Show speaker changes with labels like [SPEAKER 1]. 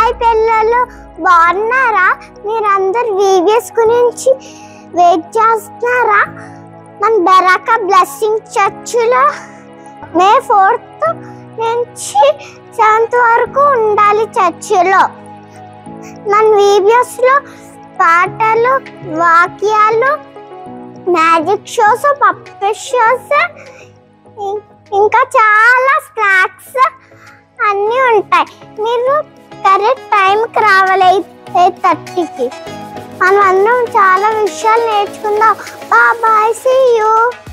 [SPEAKER 1] hi పిల్లలు బాగున్నారా మీరందరు వీడియోస్ గురించి వెయిట్ చేస్తున్నారా మన బెరాక బ్లెస్సింగ్ చర్చిలో మే ఫోర్త్ నుంచి సెవెంత్ వరకు ఉండాలి చర్చిలో మన వీడియోస్లో పాటలు వాక్యాలు మ్యాజిక్ షోస్ పప్పెట్ షోస్ ఇంకా చాలా స్నాక్స్ అన్నీ ఉంటాయి మీరు కరెక్ట్ టైంకి రావాలి ఎయిట్ థర్టీకి మనం అందరం చాలా విషయాలు నేర్చుకుందాం బాయ్ సీ యూ